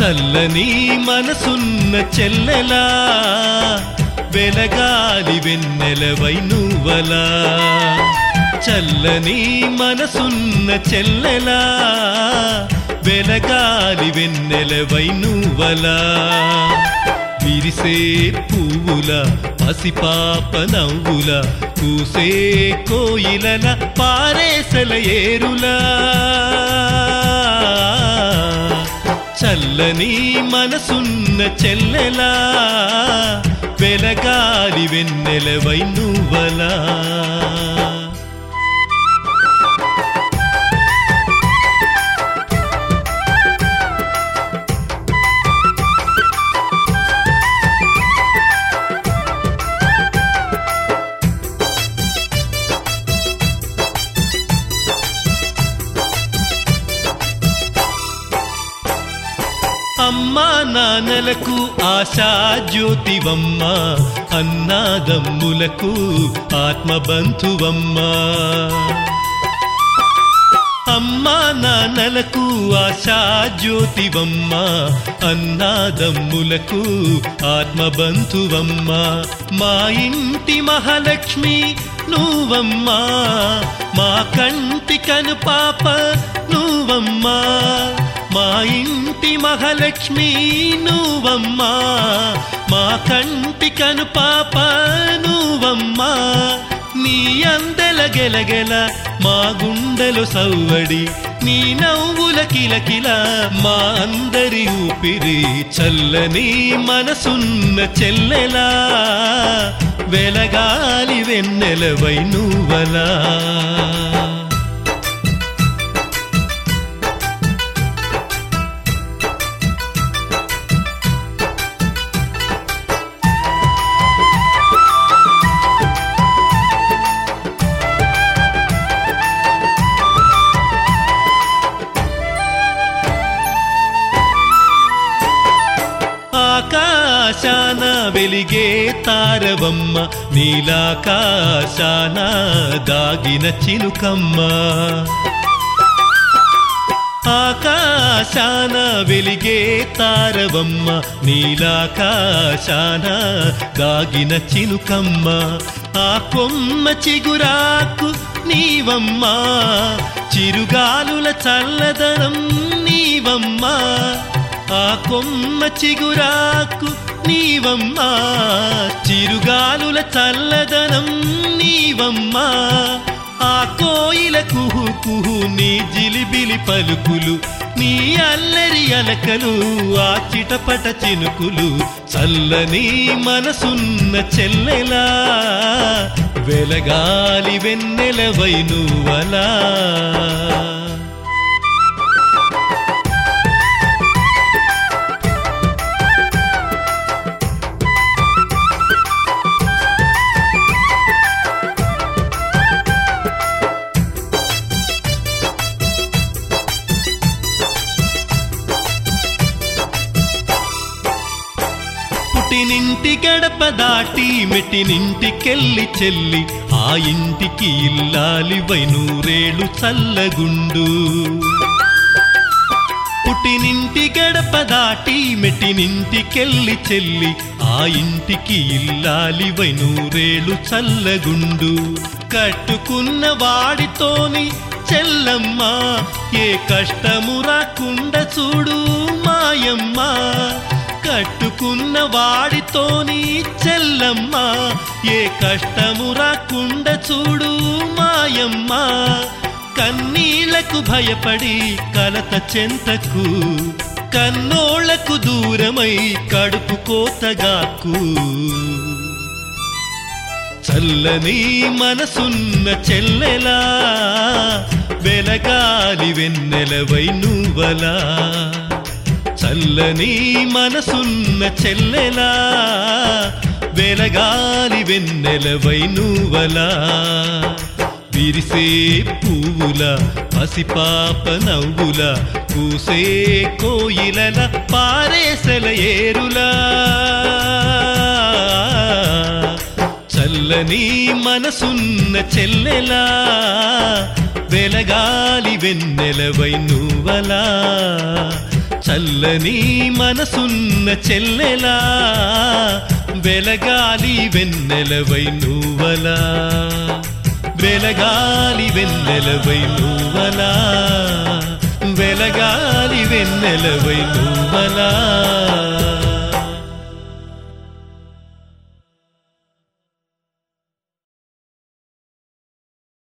చల్లని మనసున్న చెల్లెలా వెలగాలి వెన్నెలవై నువ్వలా చల్లని మనసున్న చెల్లెలా వెలగాలి వెన్నెలవై నువ్వలా విరిసే పువ్వుల పసిపాప నవ్వుల కూసే కోయిలల పారేసల ఏరులా చల్లని మనసున్న చెల్లెలా వెలగాలి వెన్నెలవై నువ్వలా అమ్మా నాన్నలకు ఆశా జ్యోతివమ్మ అన్నాదమ్ములకు ఆత్మబంధువమ్మ అమ్మా నాన్నలకు ఆశా జ్యోతివమ్మ అన్నాదమ్ములకు ఆత్మబంధువమ్మ మా ఇంటి మహాలక్ష్మి నువ్వమ్మా మా కంటి కను పాప నువ్వమ్మా మా ఇంటి మహాలక్ష్మి నువ్వమ్మా మా కంటి కను పాప నువ్వమ్మా నీ అందెల గెలగెల మా గుండెలు సవ్వడి నీ నవ్వుల కిలకిల మా అందరి ఊపిరి చల్లని మనసున్న చెల్లెలా వెలగాలి వెన్నెలవై నువ్వలా ఆకాశాన వెలిగే తారవమ్మ నీలాకాశాన దాగిన చినుకమ్మ ఆకాశాన వెలిగే తారవమ్మ నీలాకాశాన దాగిన చినుకమ్మ ఆ కొమ్మ చిగురాకు నీవమ్మా చిరుగాలుల చల్లదనం నీవమ్మా ఆ కొమ్మ చిగురాకు నీవమ్మా చిరుగాలుల చల్లదనం నీవమ్మా ఆ కోయిల కుహు కుహు నీ జిలిబిలి పలుకులు నీ అల్లరి అలకలు ఆ చిటపట చినుకులు చల్లని మనసున్న చెల్లెలా వెలగాలి వెన్నెలవై నువ్వలా పుట్టినింటి గడప దాటి మెట్టినింటికెళ్ళి చెల్లి ఆ ఇంటికి ఇల్లాలి వైనూరేళ్ళు చల్లగుండు పుట్టినింటి గడప దాటి మెట్టినింటికెళ్ళి చెల్లి ఆ ఇంటికి ఇల్లాలి వైనూరేళ్ళు చల్లగుండు కట్టుకున్న వాడితోని చెల్లమ్మ ఏ కష్టము రాకుండా చూడు మాయమ్మ కట్టుకున్న వాడితోని చెల్లమ్మ ఏ కష్టము రాకుండా చూడు మాయమ్మ కన్నీళ్లకు భయపడి కలత చెంతకు కన్నోళ్లకు దూరమై కడుపు కోతగాకు చల్లని మనసున్న చెల్లెలా వెలగాలి వెన్నెలవై నువ్వలా చల్లని మనసున్న చెల్లెలా వెలగాలి వెన్నెలవై నువ్వలా విరిసే పువ్వుల పసిపాప నవ్వుల కూసే కోయిలల పారేసల ఏరులా చల్లని మనసున్న చెల్లెలా వెలగాలి వెన్నెలవై నువ్వలా చల్లని మనసున్న చెల్లెలా వెలగాలి వెన్నెలవై నువ్వలా వెలగాలి వెన్నెలవై నువ్వలా వెలగాలి వెన్నెలవై నువ్వలా